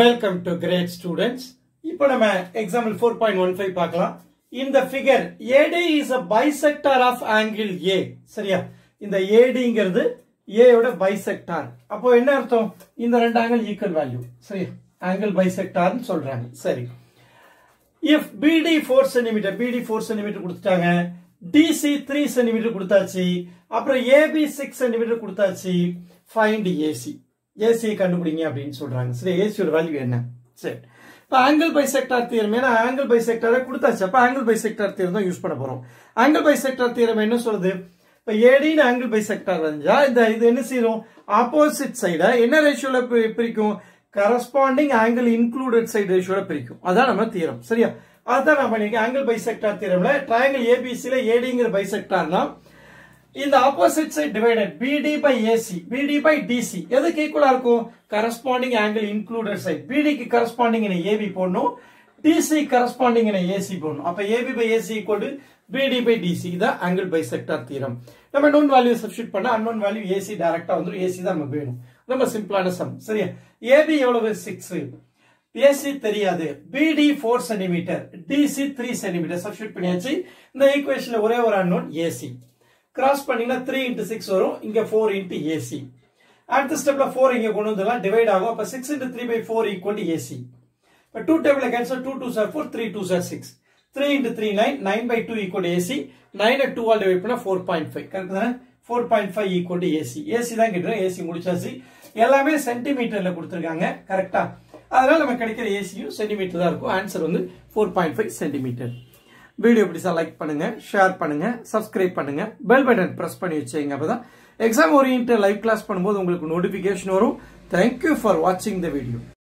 welcome to great students இப்போ நம்ம example four point one five பார்க்கலாம் இந்த figure AD is a bisector of angle A சரியா இந்த ஏடிங்கிறது ஏயோட பைசெக்டார் அப்போ என்ன அர்த்தம் இந்த ரெண்டு ஆங்கிள் ஈக்குவல் வேல்யூ சரியா ஆங்கிள் பைசெக்டார்னு சொல்றாங்க சரி if BD four centimetre BD four centimetre கொடுத்துட்டாங்க டிசி த்ரீ சென்டிமீட்டர் கொடுத்தாச்சு அப்புறம் ஏபி சிக்ஸ் சென்டிமீட்டர் கொடுத்தாச்சு ஃபைண்ட் ஏசி ஏசியை கண்டுபிடிங்க அப்படின்னு சொல்றாங்க சரி ஏசியோட வேல்யூ என்ன சரி இப்போ ஆங்கிள் பைசெக்டார் தியரம் ஏன்னா ஆங்கிள் பைசெக்டாரை கொடுத்தாச்சு அப்போ ஆங்கிள் பைசெக்டார் தியரம் தான் யூஸ் பண்ண போறோம் ஆங்கிள் பைசெக்டார் தியரம் என்ன சொல்லுது இப்போ ஏடின்னு ஆங்கிள் பைசெக்டார் வந்தா இந்த இது என்ன செய்யும் ஆப்போசிட் சைட என்ன ரேஷியோல பிரிக்கும் கரஸ்பாண்டிங் ஆங்கிள் இன்க்ளூடட் சைடு ரேஷியோல பிரிக்கும் அதான் நம்ம தீரம் சரியா அதான் நான் பண்ணிருக்கேன் ஆங்கிள் பைசெக்டார் தீரம்ல ட்ரையாங்கிள் ஏபிசில ஏடிங்கிற பைசெக்டார்னா இந்த opposite side divided BD by AC BD by DC எதுக்கு ஈக்குவலா இருக்கும் கரஸ்பாண்டிங் ஆங்கிள் இன்க்ளூடட் சைட் பிடிக்கு கரஸ்பாண்டிங் ஏபி போடணும் டிசி கரஸ்பாண்டிங் ஏசி போடணும் அப்ப AB by AC equal to BD by DC இதான் ஆங்கிள் பைசெக்டார் தீரம் நம்ம நோன் வேல்யூ சப்ஸ்டியூட் பண்ணா அன்னோன் வேல்யூ ஏசி டைரக்டா வந்துடும் ஏசி தான் நமக்கு வேணும் ரொம்ப சிம்பிளான சம் சரியா ஏபி எவ்வளவு சிக்ஸ் ஏசி தெரியாது BD four centimetre DC three centimetre substitute பண்ணியாச்சு இந்த ஈக்குவேஷன்ல ஒரே ஒரு அன்னோன் ஏசி கிராஸ் பண்ணீங்கன்னா த்ரீ இன்ட்டு சிக்ஸ் வரும் இங்க ஃபோர் இன்ட்டு ஏசி அடுத்த ஸ்டெப்ல ஃபோர் இங்க கொண்டு வந்துடலாம் டிவைட் ஆகும் அப்ப six into three by four equal to AC இப்போ two table cancel two two sir four three two sir six three into three nine nine by two equal AC nine two all divide பண்ணா four point five correct தானே four point five equal to AC AC தான் கேட்டுருக்கோம் AC முடிச்சாச்சு எல்லாமே சென்டிமீட்டர்ல கொடுத்துருக்காங்க கரெக்டா அதனால நம்ம கிடைக்கிற ஏசியும் சென்டிமீட்டர் தான் இருக்கும் ஆன்சர் வந்து four point five centimetre video பிடிச்சா லைக் பண்ணுங்க ஷேர் பண்ணுங்க சப்ஸ்கிரைப் பண்ணுங்க பெல் பட்டன் பிரஸ் பண்ணி வச்சுங்க அப்பதான் எக்ஸாம் ஓரியன்ட் லைவ் கிளாஸ் பண்ணும்போது உங்களுக்கு நோட்டிபிகேஷன் வரும் தேங்க்யூ ஃபார் வாட்சிங் த வீடியோ